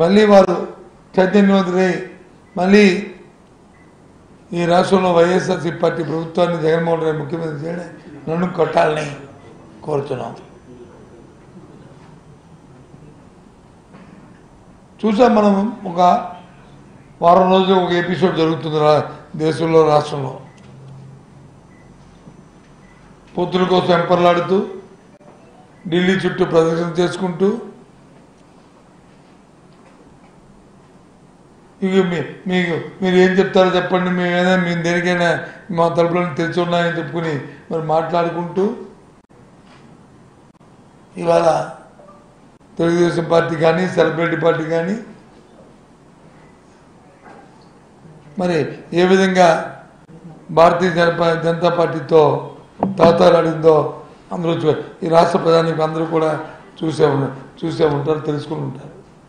మళ్ళీ వారు చైతన్యవంతులై మళ్ళీ ఈ రాష్ట్రంలో వైఎస్ఆర్సీ పార్టీ ప్రభుత్వాన్ని జగన్మోహన్ రెడ్డి ముఖ్యమంత్రి చేయడం నన్ను కొట్టాలని కోరుతున్నాం చూసాం మనం ఒక వారం రోజులు ఒక ఎపిసోడ్ జరుగుతుంది రా- దేశంలో రాష్ట్రంలో పొత్తుల కోసం ఎంపర్లాడుతూ ఢిల్లీ చుట్టూ ప్రదర్శన చేసుకుంటూ ఇక మీ- మీకు మీరు ఏం చెప్తారో చెప్పండి మేము ఏదైనా మేము దేనికైనా మా తలుపులను తెరిచి ఉన్నాయని చెప్పుకుని మరి మాట్లాడుకుంటూ ఇవాళ తెలుగుదేశం పార్టీ కానీ సెలబ్రిటీ పార్టీ కానీ మరి ఏ విధంగా భారతీయ జనపా జనతా పార్టీతో తాతాలాడిందో అందరూ చూ ఈ రాష్ట్ర ప్రధానికి అందరూ కూడా చూసే ఉన్నారు చూసే ఉంటారు తెలుసుకుని ఉంటారు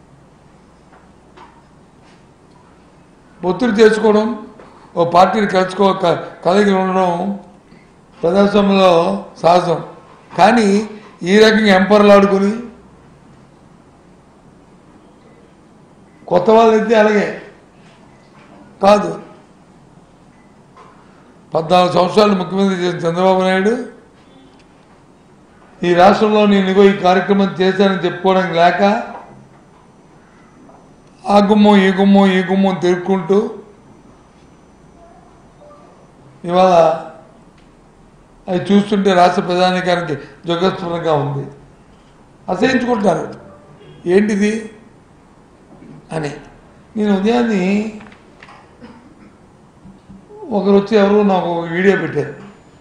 ఒత్తిడి చేసుకోవడం ఓ పార్టీని కలుసుకో క- కలిగి ఉండడం ప్రజాస్వామ్యంలో సహజం కానీ ఈ రకంగా ఎంపర్లు ఆడుకుని కొత్త వాళ్ళైతే అలాగే కాదు పద్నాలుగు సంవత్సరాలు ముఖ్యమంత్రి చేసిన చంద్రబాబు నాయుడు ఈ రాష్ట్రంలో నేను ఇగో ఈ కార్యక్రమం చేశానని చెప్పుకోవడానికి లేక ఆ గుమ్మం ఈ గుమ్మం ఈ గుమ్మం తిరుక్కుంటూ ఇవాళ అవి చూస్తుంటే రాష్ట్ర ప్రధానికానికి జగస్ఫురంగా ఉంది అసహించుకుంటారు ఏంటిది అని నేను ఉదయాన్ని ఒకరు వచ్చి ఎవరు నాకు ఒక వీడియో పెట్టారు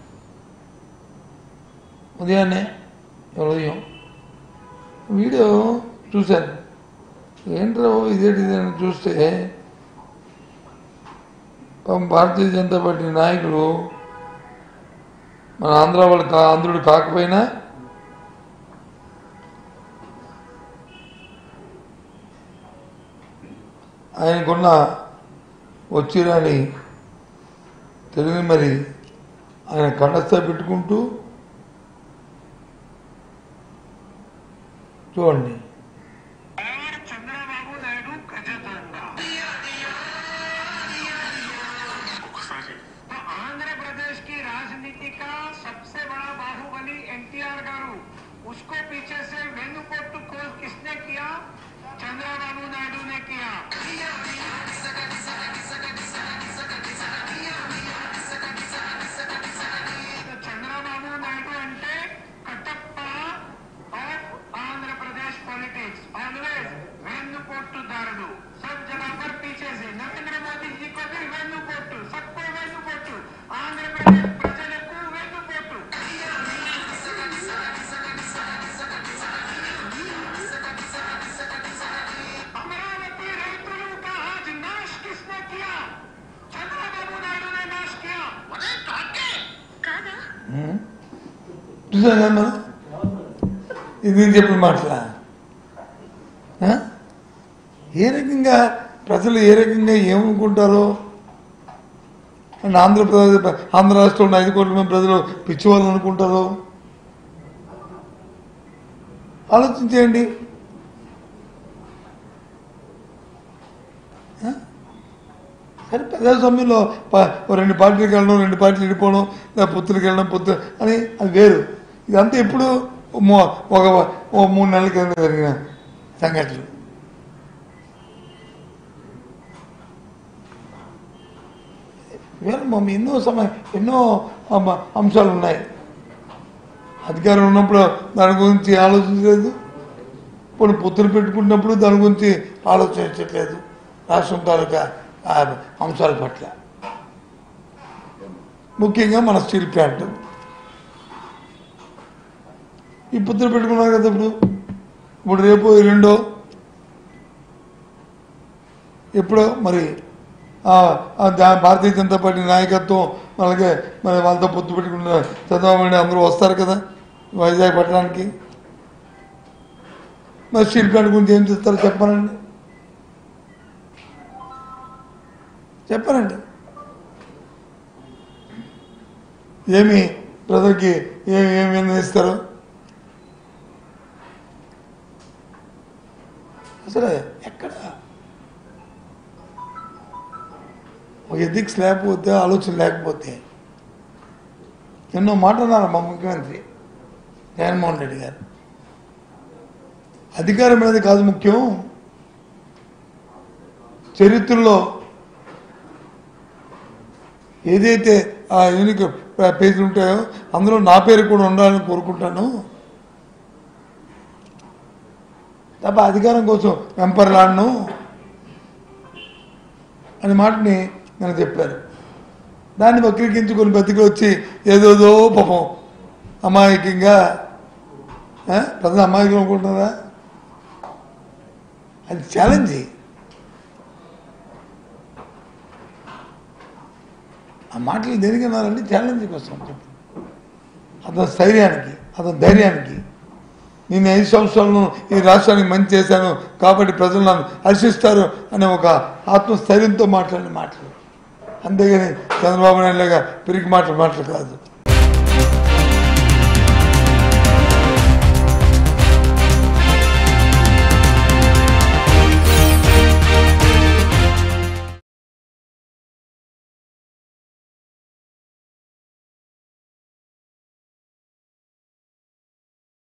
ఉదయాన్నే ఎవరు ఉదయం వీడియో చూశాను ఏంట్రా బాబు ఇదేంటి ఇది అని చూస్తే పాపం భారతీయ జనతా పార్టీ నాయకులు మన ఆంధ్ర వాళ్ళు కా ఆంధ్రుడు కాకపోయినా ఆయనకున్న వచ్చిరాని తెలివి మరి ఆయన కండస్థ పెట్టుకుంటూ చూడండి और चंद्रबाबू नायडू गजदंगा तो आंध्र प्रदेश की राजनीति का सबसे बड़ा बाहुबली एनटीआर गारू उसको पीछे से वेनुपोट्टू खोज किसने किया चंद्रबाबू नायडू ने किया तो चंद्रबाबू नायडू అంటే Kattappa of Andhra Pradesh politics always वेन्नुपोट्टुदाరుడు सब जगह पर पीछे से नरेंद्र मोदी जी को भी वेन्नुपोट्टु सबको वेन्नुपोट्टु आंध्र प्रदेश ప్రజలకు వెన్నుపోటు अमरावती రైతులు का आज नाश किसने किया चंद्रबाबू नायडू ने नाश किया अरे काके कादा చూసాం కదా మనం ఇది నేను చెప్పిన మాటలా ఆ? ఏ రకంగా ప్రజలు ఏ రకంగా ఏమనుకుంటారో అండ్ ఆంధ్రప్రదేశ్ ఆంధ్ర రాష్ట్రంలో ఐదు కోట్ల మంది ప్రజలు పిచ్చివాళ్ళు అనుకుంటారో ఆలోచించేయండి ఆ? సరే ప్రజాస్వామ్యంలో ప- ఓ రెండు పార్టీలకు వెళ్ళడం రెండు పార్టీలు విడిపోవడం లేదా పొత్తులకు వెళ్ళడం పొత్తు అని అది వేరు ఇదంతా ఎప్పుడు మో- ఒక ఓ మూడు నెలల కింద జరిగిన సంఘటనలు వేరే మా ఎన్నో సమయం ఎన్నో అమ- అంశాలు ఉన్నాయి అధికారం ఉన్నప్పుడు దాని గురించి ఆలోచించలేదు ఇప్పుడు పొత్తులు పెట్టుకున్నప్పుడు దాని గురించి ఆలోచించట్లేదు రాష్ట్రం తాలూకా ఆ అంశాల పట్ల ముఖ్యంగా మన స్టీల్ ప్లాంట్ ఈ పొత్తులు పెట్టుకున్నారు కదా ఇప్పుడు ఇప్పుడు రేపు రెండో ఎప్పుడో మరి ఆ, ఆ దా- భారతీయ జనతా పార్టీ నాయకత్వం అలాగే మరి వాళ్ళతో పొత్తు పెట్టుకున్న చంద్రబాబు నాయుడు అందరూ వస్తారు కదా వైజాగ్ పట్టణానికి మరి స్టీల్ ప్లాంట్ గురించి ఏం చెప్తారో చెప్పానండి చెప్పానండి ఏమి ప్రజలకి ఏమి ఏమి నిర్ణయిస్తారు అసలు ఎక్కడ ఒక ఎథిక్స్ లేకపోతే ఆలోచన లేకపోతే ఎన్నో మాట అన్నారు మా ముఖ్యమంత్రి జగన్మోహన్ రెడ్డి గారు అధికారం అనేది కాదు ముఖ్యం చరిత్రలో ఏదైతే ఆ యూనిక్ పేజీలు ఉంటాయో అందులో నా పేరు కూడా ఉండాలని కోరుకుంటాను తప్ప అధికారం కోసం వెంపర్లాడను అనే మాటని నేను చెప్పారు దాన్ని వక్రీకరించుకొని బతికి వచ్చి ఏదోదో పాపం అమాయకంగా ఆ, ప్రజలు అమాయకులు అనుకుంటున్నారా అది ఛాలెంజ్ ఆ మాటలు దేనికి అన్నారంటే ఛాలెంజ్ కోసం చెప్పి అతని స్థైర్యానికి అతని ధైర్యానికి నేను ఐదు సంవత్సరాలను ఈ రాష్ట్రానికి మంచి చేశాను కాబట్టి ప్రజలు నన్ను హర్షిస్తారు అనే ఒక ఆత్మస్థైర్యంతో మాట్లాడిన మాటలు అంతేగాని చంద్రబాబు నాయుడు లాగా పిరికి మాటలు మాటలు కాదు